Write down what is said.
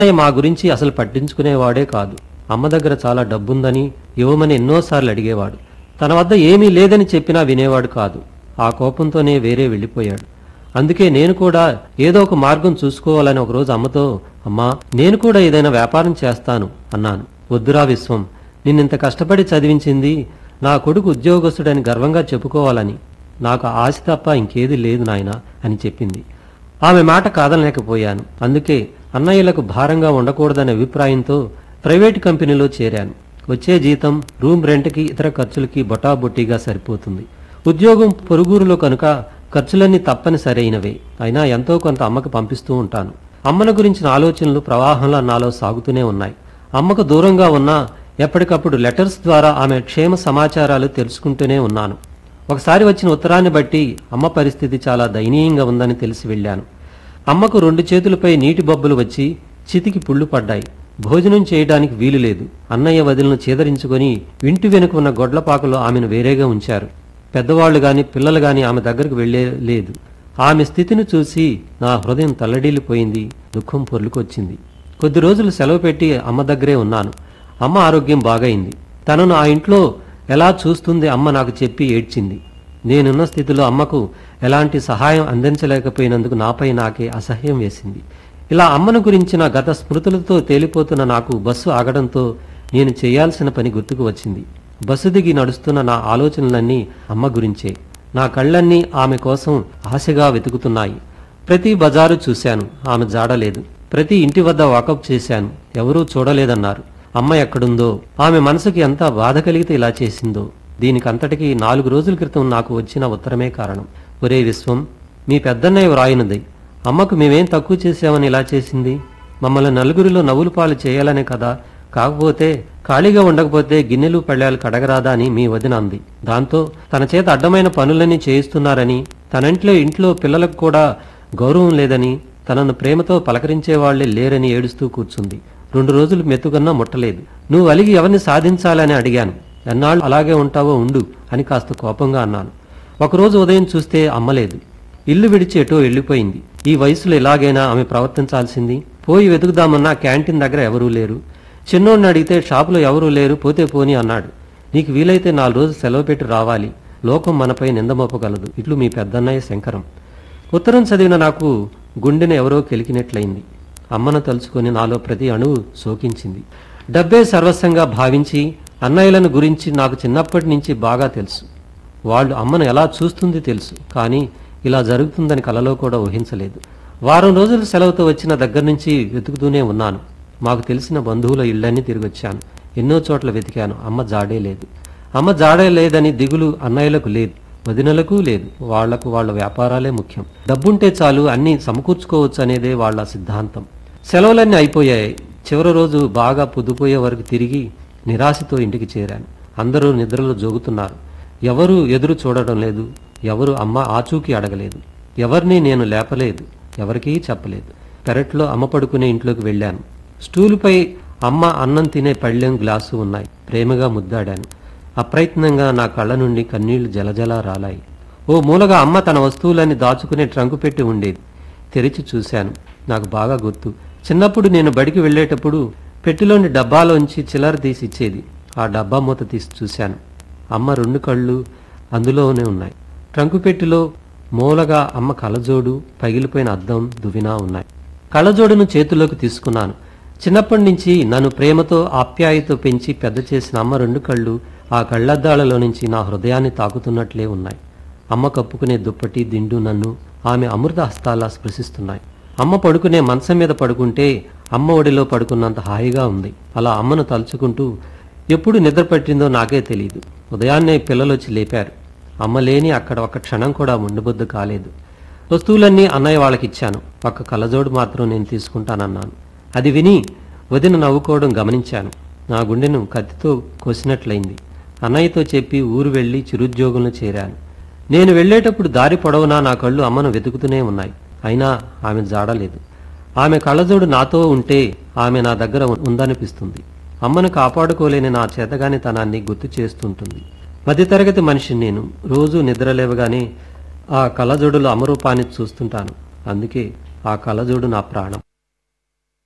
అన్నయ్య మా గురించి అసలు పట్టించుకునేవాడే కాదు అమ్మ దగ్గర చాలా డబ్బుందని ఇవ్వమని ఎన్నోసార్లు అడిగేవాడు తన వద్ద ఏమీ లేదని చెప్పినా వినేవాడు కాదు ఆ కోపంతోనే వేరే వెళ్ళిపోయాడు అందుకే నేను కూడా ఏదో ఒక మార్గం చూసుకోవాలని ఒకరోజు అమ్మతో అమ్మా నేను కూడా ఏదైనా వ్యాపారం చేస్తాను అన్నాను వద్దురా విశ్వం నిన్నింత కష్టపడి చదివించింది నా కొడుకు ఉద్యోగస్తుడని గర్వంగా చెప్పుకోవాలని నాకు ఆశ తప్ప ఇంకేది లేదు నాయనా అని చెప్పింది ఆమె మాట కాదనలేకపోయాను అందుకే అన్నయ్యలకు భారంగా ఉండకూడదనే అభిప్రాయంతో ప్రైవేట్ కంపెనీలో చేరాను వచ్చే జీతం రూమ్ రెంట్కి ఇతర ఖర్చులకి బొటాబొట్టిగా సరిపోతుంది ఉద్యోగం పొరుగురులో కనుక ఖర్చులన్నీ తప్పనిసరైనవే అయినా ఎంతో కొంత అమ్మకు పంపిస్తూ ఉంటాను అమ్మను గురించిన ఆలోచనలు ప్రవాహంలా నాలో సాగుతూనే ఉన్నాయి అమ్మకు దూరంగా ఉన్నా ఎప్పటికప్పుడు లెటర్స్ ద్వారా ఆమె క్షేమ సమాచారాలు తెలుసుకుంటూనే ఉన్నాను ఒకసారి వచ్చిన ఉత్తరాన్ని బట్టి అమ్మ పరిస్థితి చాలా దయనీయంగా ఉందని తెలిసి వెళ్ళాను అమ్మకు రెండు చేతులపై నీటి బొబ్బలు వచ్చి చితికి పుళ్ళు పడ్డాయి భోజనం చేయడానికి వీలు లేదు అన్నయ్య వదిలిన చేదరించుకొని ఇంటి వెనుక ఉన్న గొడ్లపాకలో ఆమెను వేరేగా ఉంచారు పెద్దవాళ్లు గాని పిల్లలు గాని ఆమె దగ్గరకు వెళ్లే లేదు ఆమె స్థితిని చూసి నా హృదయం తల్లడిల్లిపోయింది దుఃఖం పొర్లుకొచ్చింది కొద్ది రోజులు సెలవు పెట్టి అమ్మ దగ్గరే ఉన్నాను అమ్మ ఆరోగ్యం బాగైంది తనను ఆ ఇంట్లో ఎలా చూస్తుంది అమ్మ నాకు చెప్పి ఏడ్చింది నేనున్న స్థితిలో అమ్మకు ఎలాంటి సహాయం అందించలేకపోయినందుకు నాపై నాకే అసహ్యం వేసింది ఇలా అమ్మను గురించిన గత స్మృతులతో తేలిపోతున్న నాకు బస్సు ఆగడంతో నేను చేయాల్సిన పని గుర్తుకు వచ్చింది బస్సు దిగి నడుస్తున్న నా ఆలోచనలన్నీ అమ్మ గురించే నా కళ్ళన్నీ ఆమె కోసం ఆశగా వెతుకుతున్నాయి ప్రతి బజారు చూశాను ఆమె జాడలేదు ప్రతి ఇంటి వద్ద వాకప్ చేశాను ఎవరూ చూడలేదన్నారు అమ్మ ఎక్కడుందో ఆమె మనసుకి ఎంత బాధ కలిగితే ఇలా చేసిందో దీనికంతటికి నాలుగు రోజుల క్రితం నాకు వచ్చిన ఉత్తరమే కారణం ఒరే విశ్వం మీ పెద్దన్నయ్య వ్రాయినది అమ్మకు మేమేం తక్కువ చేశామని ఇలా చేసింది మమ్మల్ని నలుగురిలో నవ్వులు పాలు చేయాలనే కదా కాకపోతే ఖాళీగా ఉండకపోతే గిన్నెలు పళ్ళాలు కడగరాదా అని మీ వదిన అంది దాంతో తన చేత అడ్డమైన పనులన్నీ చేయిస్తున్నారని తనంట్లో ఇంట్లో పిల్లలకు కూడా గౌరవం లేదని తనను ప్రేమతో పలకరించే వాళ్లే లేరని ఏడుస్తూ కూర్చుంది రెండు రోజులు మెతుకన్నా ముట్టలేదు నువ్వు అలిగి ఎవరిని సాధించాలని అడిగాను ఎన్నాళ్ళు అలాగే ఉంటావో ఉండు అని కాస్త కోపంగా అన్నాను ఒకరోజు ఉదయం చూస్తే అమ్మలేదు ఇల్లు విడిచి ఎటో వెళ్ళిపోయింది ఈ వయసులో ఎలాగైనా ఆమె ప్రవర్తించాల్సింది పోయి వెతుకుదామన్నా క్యాంటీన్ దగ్గర ఎవరూ లేరు చిన్నోడిని అడిగితే షాపులో ఎవరూ లేరు పోతే పోని అన్నాడు నీకు వీలైతే నాలుగు రోజులు సెలవు పెట్టి రావాలి లోకం మనపై నిందమోపగలదు ఇట్లు మీ పెద్దన్నయ్య శంకరం ఉత్తరం చదివిన నాకు గుండెను ఎవరో కెలికినట్లయింది అమ్మను తలుచుకొని నాలో ప్రతి అణువు శోకించింది డబ్బే సర్వస్వంగా భావించి అన్నయ్యలను గురించి నాకు చిన్నప్పటి నుంచి బాగా తెలుసు వాళ్ళు అమ్మను ఎలా చూస్తుంది తెలుసు కానీ ఇలా జరుగుతుందని కలలో కూడా ఊహించలేదు వారం రోజులు సెలవుతో వచ్చిన దగ్గర నుంచి వెతుకుతూనే ఉన్నాను మాకు తెలిసిన బంధువుల ఇళ్ళన్నీ తిరిగొచ్చాను ఎన్నో చోట్ల వెతికాను అమ్మ జాడే లేదు అమ్మ జాడే లేదని దిగులు అన్నయ్యలకు లేదు వదినలకు లేదు వాళ్లకు వాళ్ళ వ్యాపారాలే ముఖ్యం డబ్బుంటే చాలు అన్నీ సమకూర్చుకోవచ్చు అనేదే వాళ్ళ సిద్ధాంతం సెలవులన్నీ అయిపోయాయి చివరి రోజు బాగా పొద్దుపోయే వరకు తిరిగి నిరాశతో ఇంటికి చేరాను అందరూ నిద్రలో జోగుతున్నారు ఎవరూ ఎదురు చూడడం లేదు ఎవరు అమ్మ ఆచూకీ అడగలేదు ఎవరిని నేను లేపలేదు ఎవరికీ చెప్పలేదు పెరట్లో అమ్మ పడుకునే ఇంట్లోకి వెళ్ళాను స్టూలుపై అమ్మ అన్నం తినే పళ్ళెం గ్లాసు ఉన్నాయి ప్రేమగా ముద్దాడాను అప్రయత్నంగా నా కళ్ళ నుండి కన్నీళ్లు జలజలా రాలాయి ఓ మూలగా అమ్మ తన వస్తువులన్నీ దాచుకునే ట్రంకు పెట్టి ఉండేది తెరిచి చూశాను నాకు బాగా గుర్తు చిన్నప్పుడు నేను బడికి వెళ్ళేటప్పుడు పెట్టిలోని డబ్బాలోంచి చిల్లర తీసి ఇచ్చేది ఆ డబ్బా మూత తీసి చూశాను అమ్మ రెండు కళ్ళు అందులోనే ఉన్నాయి ట్రంకు పెట్టిలో మూలగా అమ్మ కళ్ళజోడు పగిలిపోయిన అద్దం దువ్వినా ఉన్నాయి కళ్ళజోడును చేతిలోకి తీసుకున్నాను చిన్నప్పటి నుంచి నన్ను ప్రేమతో ఆప్యాయతో పెంచి పెద్ద చేసిన అమ్మ రెండు కళ్ళు ఆ కళ్ళద్దాలలో నుంచి నా హృదయాన్ని తాకుతున్నట్లే ఉన్నాయి అమ్మ కప్పుకునే దుప్పటి దిండు నన్ను ఆమె అమృత హస్తాలా స్పృశిస్తున్నాయి అమ్మ పడుకునే మంచం మీద పడుకుంటే అమ్మ ఒడిలో పడుకున్నంత హాయిగా ఉంది అలా అమ్మను తలుచుకుంటూ ఎప్పుడు నిద్ర పట్టిందో నాకే తెలియదు ఉదయాన్నే పిల్లలు వచ్చి లేపారు అమ్మ లేని అక్కడ ఒక క్షణం కూడా ఉండబుద్దు కాలేదు వస్తువులన్నీ అన్నయ్య వాళ్ళకిచ్చాను ఒక్క కళ్ళజోడు మాత్రం నేను తీసుకుంటానన్నాను అది విని వదిన నవ్వుకోవడం గమనించాను నా గుండెను కత్తితో కోసినట్లయింది అన్నయ్యతో చెప్పి ఊరు వెళ్లి చిరుద్యోగంలో చేరాను నేను వెళ్ళేటప్పుడు దారి పొడవునా నా కళ్ళు అమ్మను వెతుకుతూనే ఉన్నాయి అయినా ఆమె జాడలేదు ఆమె కళ్ళజోడు నాతో ఉంటే ఆమె నా దగ్గర ఉందనిపిస్తుంది అమ్మను కాపాడుకోలేని నా చేతగానితనాన్ని గుర్తు చేస్తుంటుంది మధ్యతరగతి మనిషి నేను రోజు నిద్రలేవగానే ఆ కళ్ళజోడులో అమరూపాన్ని చూస్తుంటాను అందుకే ఆ కళ్ళజోడు నా ప్రాణం